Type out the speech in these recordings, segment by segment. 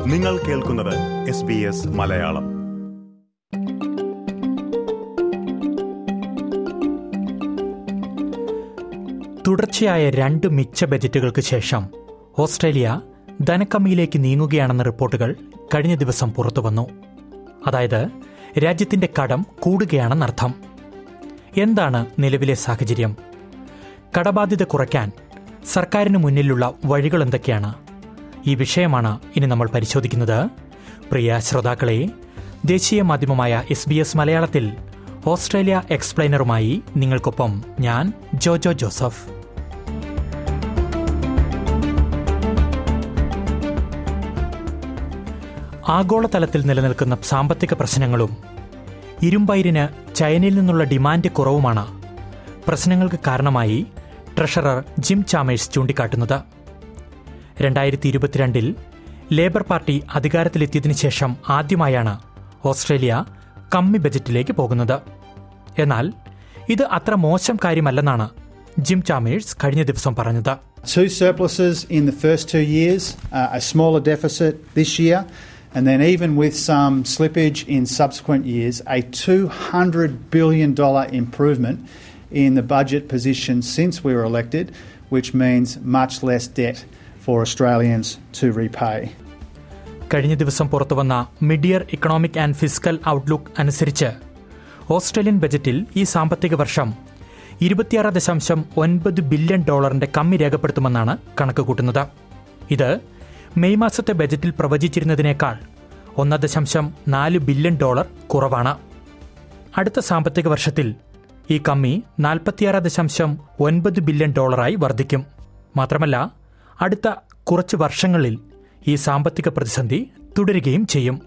നിങ്ങൾ കേൾക്കുന്നത് S B S Malayalam തുടർച്ചയായ രണ്ട് മിച്ച ബജറ്റുകൾക്ക് ശേഷം ഓസ്ട്രേലിയ ധനക്കമ്മിയിലേക്ക് നീങ്ങുകയാണെന്ന റിപ്പോർട്ടുകൾ കഴിഞ്ഞ ദിവസം പുറത്തുവന്നു അതായത് രാജ്യത്തിന്റെ കടം കൂടുകയാണെന്നർത്ഥം എന്താണ് നിലവിലെ സാഹചര്യം കടബാധ്യത കുറയ്ക്കാൻ സർക്കാരിന് മുന്നിലുള്ള വഴികൾ എന്തൊക്കെയാണ് ഈ വിഷയമാണ് ഇനി നമ്മൾ പരിശോധിക്കുന്നത് പ്രിയ ശ്രോതാക്കളെ ദേശീയ മാധ്യമമായ എസ് ബി എസ് മലയാളത്തിൽ ഓസ്ട്രേലിയ എക്സ്പ്ലെയിനറുമായി നിങ്ങൾക്കൊപ്പം ഞാൻ ജോജോ ജോസഫ് ആഗോളതലത്തിൽ നിലനിൽക്കുന്ന സാമ്പത്തിക പ്രശ്നങ്ങളും ഇരുമ്പയിരിന് ചൈനയിൽ നിന്നുള്ള ഡിമാൻഡ് കുറവുമാണ് പ്രശ്നങ്ങൾക്ക് കാരണമായി ട്രഷറർ ജിം ചാമേഴ്സ് ചൂണ്ടിക്കാട്ടുന്നത് രണ്ടായിരത്തി ഇരുപത്തിരണ്ടിൽ ലേബർ പാർട്ടി അധികാരത്തിലെത്തിയതിനു ശേഷം ആദ്യമായാണ് ഓസ്ട്രേലിയ കമ്മി ബജറ്റിലേക്ക് പോകുന്നത് എന്നാൽ ഇത് അത്ര മോശം കാര്യമല്ലെന്നാണ് ജിം ചാമേഴ്സ് കഴിഞ്ഞ ദിവസം പറഞ്ഞത് Two surpluses in the first two years, uh, a smaller deficit this year, and then even with some slippage in subsequent years, a $200 billion improvement in the budget position since we were elected, which means much less debt for Australians to repay. കഴിഞ്ഞ ദിവസം പുറത്തുവന്ന mid year economic and fiscal outlook അനുസരിച്ച് Australian ബജറ്റിൽ ഈ സാമ്പത്തിക വർഷം ഇരുപത്തിയാറ് ദശാംശം ഒൻപത് ബില്യൺ ഡോളറിന്റെ കമ്മി രേഖപ്പെടുത്തുമെന്നാണ് കണക്ക് കൂട്ടുന്നത് ഇത് മെയ് മാസത്തെ ബജറ്റിൽ പ്രവചിച്ചിരുന്നതിനേക്കാൾ ഒന്ന് ദശാംശം നാല് ബില്യൺ ഡോളർ കുറവാണ് അടുത്ത സാമ്പത്തിക വർഷത്തിൽ ഈ കമ്മി നാൽപ്പത്തിയാറ് ദശാംശം ഒൻപത് ബില്യൺ ഡോളറായി വർദ്ധിക്കും മാത്രമല്ല അടുത്ത കുറച്ച് വർഷങ്ങളിൽ ഈ സാമ്പത്തിക പ്രതിസന്ധി തുടരുകയും ചെയ്യും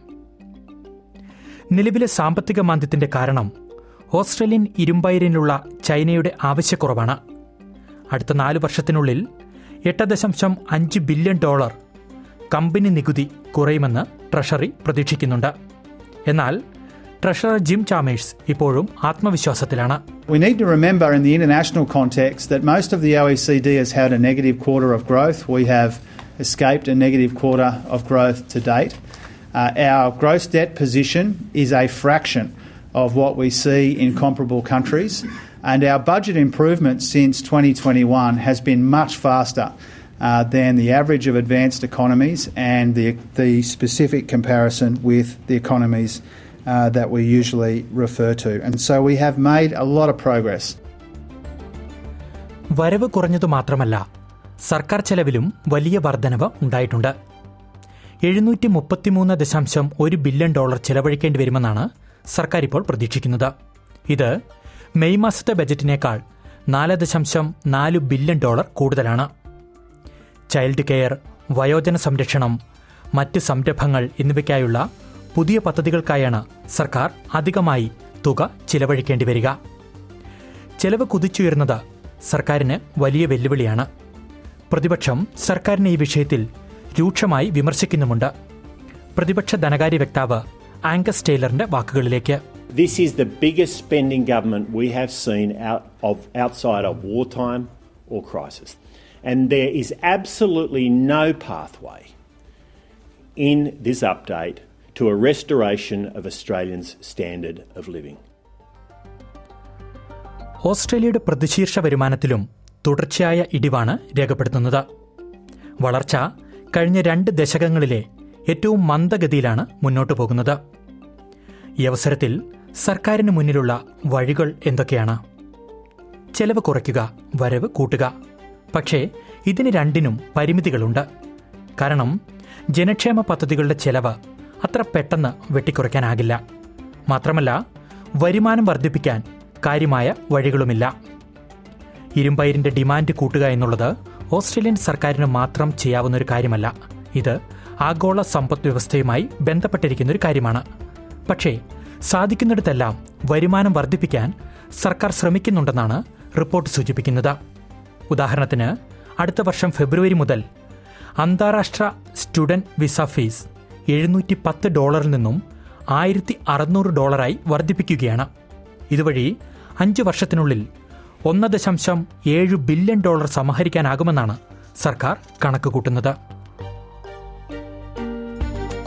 നിലവിലെ സാമ്പത്തിക മാന്ദ്യത്തിന്റെ കാരണം ഓസ്ട്രേലിയൻ ഇരുമ്പയിരിനുള്ള ചൈനയുടെ ആവശ്യക്കുറവാണ് അടുത്ത നാല് വർഷത്തിനുള്ളിൽ എട്ട് ദശാംശം അഞ്ച് ബില്യൺ ഡോളർ കമ്പനി നികുതി കുറയുമെന്ന് ട്രഷറി പ്രതീക്ഷിക്കുന്നുണ്ട് എന്നാൽ ട്രഷറർ ജിം ചാമേഴ്സ് ഇപ്പോഴും ആത്മവിശ്വാസത്തിലാണ് We need to remember in the international context that most of the OECD has had a negative quarter of growth. We have escaped a negative quarter of growth to date. Uh, our gross debt position is a fraction of what we see in comparable countries, and our budget improvement since 2021 has been much faster. Uh, than the average of advanced economies and the, the specific comparison with the economies uh, that we usually refer to. And so we have made a lot of progress. വരവ് കുറഞ്ഞതു മാത്രമല്ല സർക്കാർ ചെലവിലും വലിയ വർധനവ് ഉണ്ടായിട്ടുണ്ട് എഴുന്നൂറ്റി മുപ്പത്തിമൂന്ന് ദശാംശം ഒരു ബില്യൺ ഡോളർ ചെലവഴിക്കേണ്ടി വരുമെന്നാണ് സർക്കാർ ഇപ്പോൾ പ്രതീക്ഷിക്കുന്നത് ഇത് മെയ് മാസത്തെ ബജറ്റിനേക്കാൾ നാല് ദശാംശം നാല് ബില്യൺ ഡോളർ കൂടുതലാണ് ചൈൽഡ് കെയർ വയോജന സംരക്ഷണം മറ്റ് സംരംഭങ്ങൾ എന്നിവയ്ക്കായുള്ള പുതിയ പദ്ധതികൾക്കായാണ് സർക്കാർ അധികമായി തുക ചിലവഴിക്കേണ്ടി വരിക ചെലവ് കുതിച്ചുയർന്നത് സർക്കാരിന് വലിയ വെല്ലുവിളിയാണ് പ്രതിപക്ഷം സർക്കാരിനെ ഈ വിഷയത്തിൽ രൂക്ഷമായി വിമർശിക്കുന്നുമുണ്ട് പ്രതിപക്ഷ ധനകാര്യ വക്താവ് ആംഗസ് ടൈലറിന്റെ വാക്കുകളിലേക്ക് This is the biggest spending government we have seen out of outside of wartime or crisis. And there is absolutely no pathway in this update to a restoration of Australians' standard of living. ഓസ്ട്രേലിയയുടെ പ്രതിശീർഷ വരുമാനത്തിലും തുടർച്ചയായ ഇടിവാണ് രേഖപ്പെടുത്തുന്നത് വളർച്ച കഴിഞ്ഞ രണ്ട് ദശകങ്ങളിലെ ഏറ്റവും മന്ദഗതിയിലാണ് മുന്നോട്ടു പോകുന്നത് ഈ അവസരത്തിൽ സർക്കാരിന് മുന്നിലുള്ള വഴികൾ എന്തൊക്കെയാണ് ചെലവ് കുറയ്ക്കുക വരവ് കൂട്ടുക പക്ഷേ ഇതിന് രണ്ടിനും പരിമിതികളുണ്ട് കാരണം ജനക്ഷേമ പദ്ധതികളുടെ ചെലവ് അത്ര പെട്ടെന്ന് വെട്ടിക്കുറയ്ക്കാനാകില്ല മാത്രമല്ല വരുമാനം വർദ്ധിപ്പിക്കാൻ കാര്യമായ വഴികളുമില്ല ഇരുമ്പയിരിന്റെ ഡിമാൻഡ് കൂട്ടുക എന്നുള്ളത് ഓസ്ട്രേലിയൻ സർക്കാരിന് മാത്രം ചെയ്യാവുന്ന ഒരു കാര്യമല്ല ഇത് ആഗോള സമ്പദ് വ്യവസ്ഥയുമായി ബന്ധപ്പെട്ടിരിക്കുന്ന ഒരു കാര്യമാണ് പക്ഷേ സാധിക്കുന്നിടത്തെല്ലാം വരുമാനം വർദ്ധിപ്പിക്കാൻ സർക്കാർ ശ്രമിക്കുന്നുണ്ടെന്നാണ് റിപ്പോർട്ട് സൂചിപ്പിക്കുന്നത് ഉദാഹരണത്തിന് അടുത്ത വർഷം ഫെബ്രുവരി മുതൽ അന്താരാഷ്ട്ര സ്റ്റുഡന്റ് വിസ ഫീസ് എഴുന്നൂറ്റി പത്ത് ഡോളറിൽ നിന്നും ആയിരത്തി അറുന്നൂറ് ഡോളറായി വർദ്ധിപ്പിക്കുകയാണ് ഇതുവഴി അഞ്ച് വർഷത്തിനുള്ളിൽ ഒന്ന് ദശാംശം ഏഴ് ബില്യൺ ഡോളർ സമാഹരിക്കാനാകുമെന്നാണ് സർക്കാർ കണക്ക് കൂട്ടുന്നത്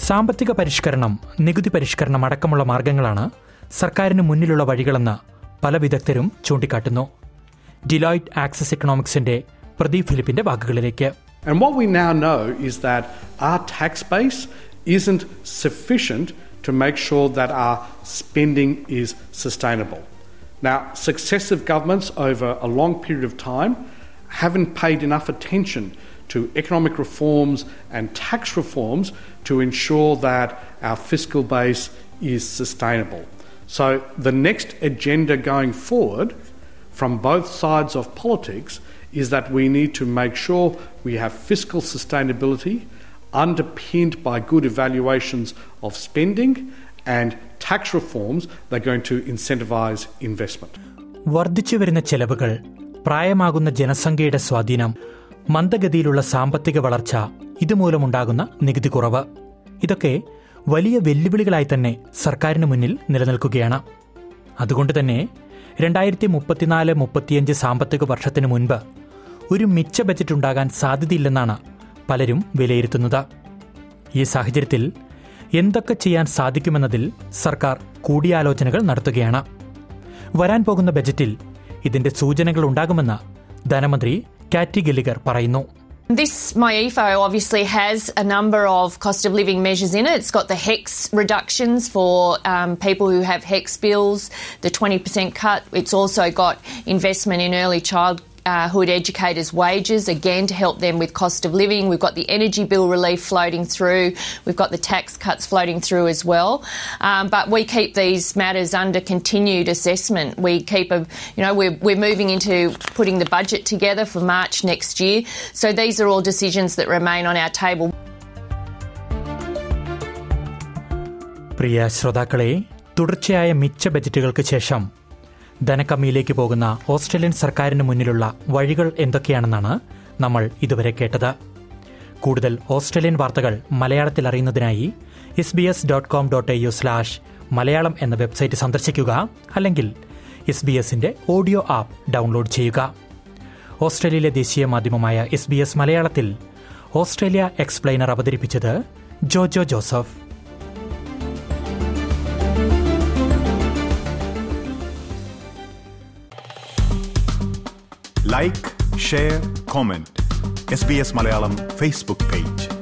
സാമ്പത്തിക പരിഷ്കരണം നികുതി പരിഷ്കരണം അടക്കമുള്ള മാർഗങ്ങളാണ് സർക്കാരിന് മുന്നിലുള്ള വഴികളെന്ന് പല വിദഗ്ധരും ചൂണ്ടിക്കാട്ടുന്നു ഡിലോയിറ്റ് ആക്സസ് എക്കണോമിക്സിന്റെ പ്രദീപ് ഫിലിപ്പിന്റെ വാക്കുകളിലേക്ക് And what we now know is that our tax base isn't sufficient to make sure that our spending is sustainable. Now, successive governments over a long period of time haven't paid enough attention to economic reforms and tax reforms to ensure that our fiscal base is sustainable. So, the next agenda going forward from both sides of politics is that we need to make sure we have fiscal sustainability underpinned by good evaluations of spending and tax reforms that are going to incentivise investment. വർദ്ധിച്ചു വരുന്ന ചെലവുകൾ പ്രായമാകുന്ന ജനസംഖ്യയുടെ സ്വാധീനം മന്ദഗതിയിലുള്ള സാമ്പത്തിക വളർച്ച ഇതുമൂലമുണ്ടാകുന്ന നികുതി കുറവ് ഇതൊക്കെ വലിയ വെല്ലുവിളികളായി തന്നെ സർക്കാരിന് മുന്നിൽ നിലനിൽക്കുകയാണ് അതുകൊണ്ട് തന്നെ രണ്ടായിരത്തി മുപ്പത്തിനാല് മുപ്പത്തിയഞ്ച് സാമ്പത്തിക വർഷത്തിന് മുൻപ് ഒരു മിച്ച ബജറ്റ് ഉണ്ടാകാൻ സാധ്യതയില്ലെന്നാണ് പലരും വിലയിരുത്തുന്നത് ഈ സാഹചര്യത്തിൽ എന്തൊക്കെ ചെയ്യാൻ സാധിക്കുമെന്നതിൽ സർക്കാർ കൂടിയാലോചനകൾ നടത്തുകയാണ് വരാൻ പോകുന്ന ബജറ്റിൽ ഇതിന്റെ സൂചനകൾ ഉണ്ടാകുമെന്ന് ധനമന്ത്രി കാറ്റി ഗെല്ലിഗർ പറയുന്നു This MyEFO obviously has a number of cost of living measures in it. It's got the HEX reductions for um, people who have HEX bills, the 20% cut. It's also got investment in early child. Uh, hood educators' wages again to help them with cost of living. We've got the energy bill relief floating through. We've got the tax cuts floating through as well. Um, but we keep these matters under continued assessment. We keep a, you know, we're, we're moving into putting the budget together for March next year. So these are all decisions that remain on our table. പ്രിയ ശ്രോതാക്കളെ തുടർച്ചയായ മിച്ച ബജറ്റുകൾക്ക് ശേഷം ധനക്കമ്മിയിലേക്ക് പോകുന്ന Australian സർക്കാരിന് മുന്നിലുള്ള വഴികൾ എന്തൊക്കെയാണെന്നാണ് നമ്മൾ ഇതുവരെ കേട്ടത് കൂടുതൽ ഓസ്ട്രേലിയൻ വാർത്തകൾ മലയാളത്തിൽ അറിയുന്നതിനായി S B S dot com dot A U slash Malayalam എന്ന വെബ്സൈറ്റ് സന്ദർശിക്കുക അല്ലെങ്കിൽ എസ് ബി എസിന്റെ ഓഡിയോ ആപ്പ് ഡൗൺലോഡ് ചെയ്യുക ഓസ്ട്രേലിയയിലെ ദേശീയ മാധ്യമമായ എസ് ബി എസ് മലയാളത്തിൽ ഓസ്ട്രേലിയ എക്സ്പ്ലെയിനർ അവതരിപ്പിച്ചത് Jojo Joseph like share comment S B S Malayalam Facebook page